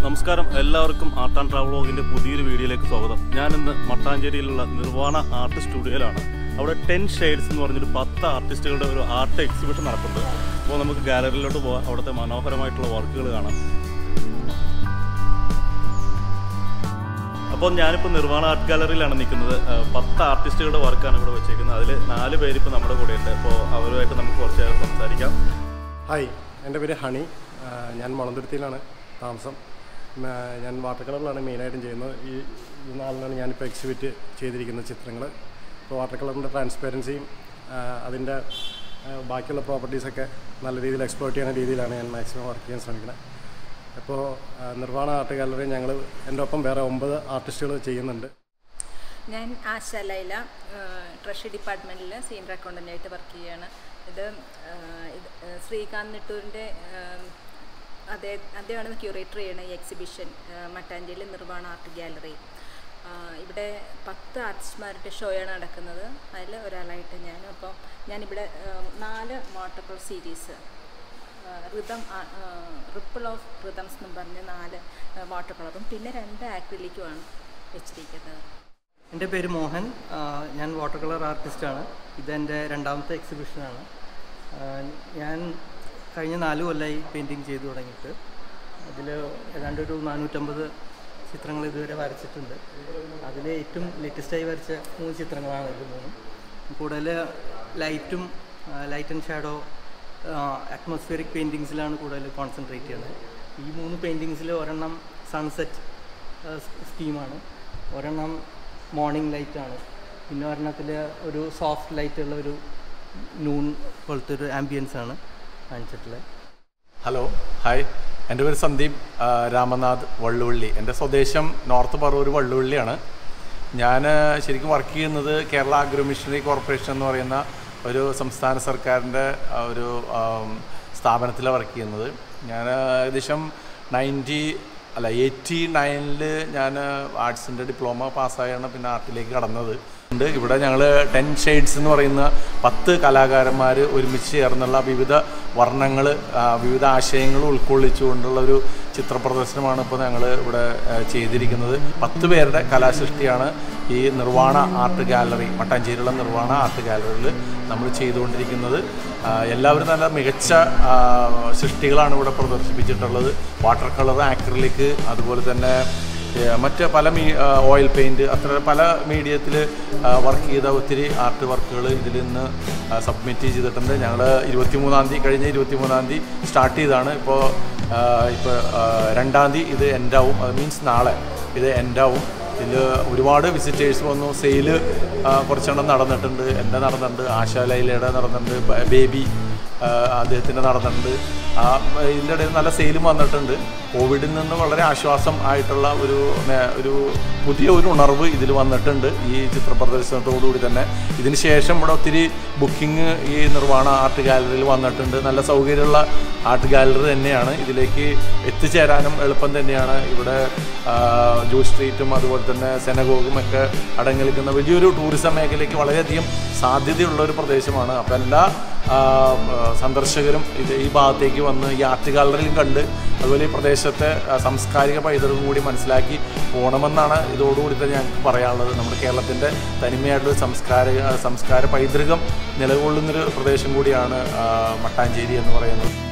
നമസ്കാരം എല്ലാവർക്കും art and travel വ്ളോഗിൻ്റെ പുതിയൊരു വീഡിയോയിലേക്ക് സ്വാഗതം ഞാൻ ഇന്ന് മട്ടാഞ്ചേരിയിലുള്ള നിർവാണ ആർട്ട് സ്റ്റുഡിയോയിലാണ് അവിടെ ടെൻ ഷെയ്ഡ്സ് എന്ന് പറഞ്ഞൊരു പത്ത് ആർട്ടിസ്റ്റുകളുടെ ഒരു ആർട്ട് എക്സിബിഷൻ നടക്കുന്നുണ്ട് അപ്പോൾ നമുക്ക് ഗാലറിയിലോട്ട് പോകാം അവിടുത്തെ മനോഹരമായിട്ടുള്ള വർക്കുകൾ കാണാം അപ്പോൾ ഞാനിപ്പോൾ നിർവാണ ആർട്ട് ഗാലറിയിലാണ് നിൽക്കുന്നത് ഏഹ് പത്ത് ആർട്ടിസ്റ്റുകളുടെ വർക്കാണ് ഇവിടെ വെച്ചേക്കുന്നത് അതിൽ നാല് പേര് ഇപ്പോൾ നമ്മുടെ കൂടെയുണ്ട് അപ്പോൾ അവരുമായിട്ട് നമുക്ക് കുറച്ച് നേരം സംസാരിക്കാം ഹായ് എൻ്റെ പേര് ഹണി ആ, ഞാൻ മുളന്തുരുത്തിയിലാണ് താമസം ഉം, ആ, ഞാൻ വാട്ടർ കളറിലാണ് മെയിനായിട്ടും ചെയ്യുന്നത് ഈ ഈ നാളിലാണ് ഞാനിപ്പോൾ എക്സിബിറ്റ് ചെയ്തിരിക്കുന്ന ചിത്രങ്ങൾ ഇപ്പോൾ വാട്ടർ കളറിൻ്റെ ട്രാൻസ്പെറൻസിയും അതിൻ്റെ ആ, ബാക്കിയുള്ള പ്രോപ്പർട്ടീസൊക്കെ നല്ല രീതിയിൽ എക്സ്പ്ലോർട്ട് ചെയ്യുന്ന രീതിയിലാണ് ഞാൻ മാക്സിമം വർക്ക് ചെയ്യാൻ ശ്രമിക്കുന്നത് അപ്പോൾ ആ, നിർവ്വാണ ആർട്ട് ഗാലറി ഞങ്ങൾ എൻ്റെ ഒപ്പം വേറെ ഒമ്പത് ആർട്ടിസ്റ്റുകൾ ചെയ്യുന്നുണ്ട് ഞാൻ ആശ ലൈല ട്രഷറി ഡിപ്പാർട്ട്മെൻറ്റിൽ സീനിയർ അക്കൗണ്ടൻ്റായിട്ട് വർക്ക് ചെയ്യുകയാണ് ഇത് ആ, ഇത് ആ, ശ്രീകാന്ത് നെട്ടൂരിൻ്റെ അതേ അദ്ദേഹമാണ് ക്യൂറേറ്റർ ചെയ്യണ ഈ exhibition Mattancherry Nirvana art gallery ആ, ഇവിടെ പത്ത് ആർട്ടിസ്റ്റ്മാരുടെ ഷോയാണ് നടക്കുന്നത് അതിൽ ഒരാളായിട്ട് ഞാൻ അപ്പോൾ ഞാനിവിടെ ആ, നാല് വാട്ടർകൾ series rhythm ripple of rhythms എന്നും പറഞ്ഞ് നാല് വാട്ടർ കളറും പിന്നെ രണ്ട് ആക്രിലിക്കുമാണ് വെച്ചിരിക്കുന്നത് എൻ്റെ പേര് മോഹൻ ആ, ഞാൻ വാട്ടർ കളർ ആർട്ടിസ്റ്റാണ് ഇതെൻ്റെ രണ്ടാമത്തെ എക്സിബിഷനാണ് ആ, ഞാൻ കഴിഞ്ഞ നാല് കൊല്ലമായി പെയിൻറ്റിങ് ചെയ്തു തുടങ്ങിയിട്ട് അതിൽ ഏതാണ്ട് ഒരു നാനൂറ്റമ്പത് ചിത്രങ്ങൾ ഇതുവരെ വരച്ചിട്ടുണ്ട് അതിൽ ഏറ്റവും ലേറ്റസ്റ്റായി വരച്ച മൂന്ന് ചിത്രങ്ങളാണ് ഇത് മൂന്നും കൂടുതൽ ലൈറ്റും ലൈറ്റ് ആൻഡ് ഷാഡോ അറ്റ്മോസ്ഫിയറിക് പെയിൻറ്റിങ്സിലാണ് കൂടുതൽ കോൺസെൻട്രേറ്റ് ചെയ്യുന്നത് ഈ മൂന്ന് പെയിൻറ്റിങ്സിൽ ഒരെണ്ണം സൺസെറ്റ് സ്കീമാണ് ഒരെണ്ണം മോർണിംഗ് ലൈറ്റാണ് പിന്നെ ഒരെണ്ണത്തിൽ ഒരു സോഫ്റ്റ് ലൈറ്റുള്ള ഒരു നൂൺ പോലത്തെ ഒരു ആംബിയൻസ് ആണ് കാണിച്ചിട്ടുള്ളത് ഹലോ ഹായ് എൻ്റെ പേര് സന്ദീപ് ആ, രാമനാഥ് വള്ളുവള്ളി എൻ്റെ സ്വദേശം നോർത്ത് പറവൂർ വള്ളുവള്ളിയാണ് ഞാൻ ശരിക്കും വർക്ക് ചെയ്യുന്നത് കേരള ആഗ്രോ മിഷണറി കോർപ്പറേഷൻ എന്ന് പറയുന്ന ഒരു സംസ്ഥാന സർക്കാരിൻ്റെ ആ, ഒരു ആം, സ്ഥാപനത്തിലാണ് വർക്ക് ചെയ്യുന്നത് ഞാൻ ഏകദേശം നയൻറ്റി അല്ല എയ്റ്റി നയനിൽ ഞാൻ ആർട്സിൻ്റെ ഡിപ്ലോമ പാസ്സായാണ് പിന്നെ ആർട്ടിലേക്ക് കടന്നത് ഉണ്ട് ഇവിടെ ഞങ്ങൾ ടെൻ ഷെയ്ഡ്സ് എന്ന് പറയുന്ന പത്ത് കലാകാരന്മാർ ഒരുമിച്ച് ചേർന്നുള്ള വിവിധ വർണ്ണങ്ങൾ വിവിധ ആശയങ്ങൾ ഉൾക്കൊള്ളിച്ചുകൊണ്ടുള്ള ഒരു ചിത്ര പ്രദർശനമാണ് ഇപ്പോൾ ഞങ്ങൾ ഇവിടെ ആ, ചെയ്തിരിക്കുന്നത് പത്ത് പേരുടെ കലാസൃഷ്ടിയാണ് ഈ നിർവാണ ആർട്ട് ഗാലറി മട്ടാഞ്ചേരിയുള്ള നിർവാണ ആർട്ട് ഗാലറിയിൽ നമ്മൾ ചെയ്തുകൊണ്ടിരിക്കുന്നത് ആ, എല്ലാവരും നല്ല മികച്ച ആ, സൃഷ്ടികളാണ് ഇവിടെ പ്രദർശിപ്പിച്ചിട്ടുള്ളത് വാട്ടർ കളർ ആക്രിലിക് അതുപോലെ തന്നെ ഏ, മറ്റ് പല മീ ഓയിൽ പെയിൻറ്റ് അത്ര പല മീഡിയത്തിൽ വർക്ക് ചെയ്ത ഒത്തിരി ആർട്ട് വർക്കുകൾ ഇതിൽ നിന്ന് സബ്മിറ്റ് ചെയ്തിട്ടുണ്ട് ഞങ്ങൾ ഇരുപത്തിമൂന്നാം തീയതി കഴിഞ്ഞ ഇരുപത്തിമൂന്നാം തീയതി സ്റ്റാർട്ട് ചെയ്താണ് ഇപ്പോൾ ഇപ്പോൾ രണ്ടാം തീയതി ഇത് എൻഡാവും അത് മീൻസ് നാളെ ഇത് എൻഡാവും ഇതിൽ ഒരുപാട് വിസിറ്റേഴ്സ് വന്നു സെയില് കുറച്ചെണ്ണം നടന്നിട്ടുണ്ട് എൻ്റെ നടന്നിട്ടുണ്ട് ആശാ ലൈലയുടെ നടന്നിട്ടുണ്ട് ബ- ബേബി അദ്ദേഹത്തിൻ്റെ നടന്നിട്ടുണ്ട് ആ ഇതിൻ്റെ ഇടയിൽ നല്ല സെയിലും വന്നിട്ടുണ്ട് കോവിഡിൽ നിന്ന് വളരെ ആശ്വാസം ആയിട്ടുള്ള ഒരു നേ- ഒരു പുതിയ ഒരു ഉണർവ് ഇതിൽ വന്നിട്ടുണ്ട് ഈ ചിത്ര പ്രദർശനത്തോടുകൂടി തന്നെ ഇതിന് ശേഷം ഇവിടെ ഒത്തിരി ബുക്കിംഗ് ഈ നിർവ്വാണ ആർട്ട് ഗാലറിയിൽ വന്നിട്ടുണ്ട് നല്ല സൗകര്യമുള്ള ആർട്ട് ഗാലറി തന്നെയാണ് ഇതിലേക്ക് എത്തിച്ചേരാനും എളുപ്പം തന്നെയാണ് ഇവിടെ ആ, ജൂ സ്ട്രീറ്റും അതുപോലെ തന്നെ സെനഗോഗും ഒക്കെ അടങ്ങി നിൽക്കുന്ന വലിയൊരു ടൂറിസം മേഖലയ്ക്ക് വളരെയധികം സാധ്യതയുള്ള ഒരു പ്രദേശമാണ് അപ്പോൾ എല്ലാ ആ, സന്ദർശകരും ഇത് ഈ ഭാഗത്തേക്ക് വന്ന് ഈ ആർട്ട് ഗാലറിയിലും കണ്ട് അതുപോലെ ഈ പ്രദേശത്തെ ആ, സാംസ്കാരിക പൈതൃകം കൂടി മനസ്സിലാക്കി പോകണമെന്നാണ് ഇതോടുകൂടി തന്നെ ഞങ്ങൾക്ക് പറയാനുള്ളത് നമ്മുടെ കേരളത്തിൻ്റെ തനിമയായിട്ടുള്ള സംസ്കാര സംസ്കാര പൈതൃകം നിലകൊള്ളുന്നൊരു പ്രദേശം കൂടിയാണ് ആ, മട്ടാഞ്ചേരി എന്ന് പറയുന്നത്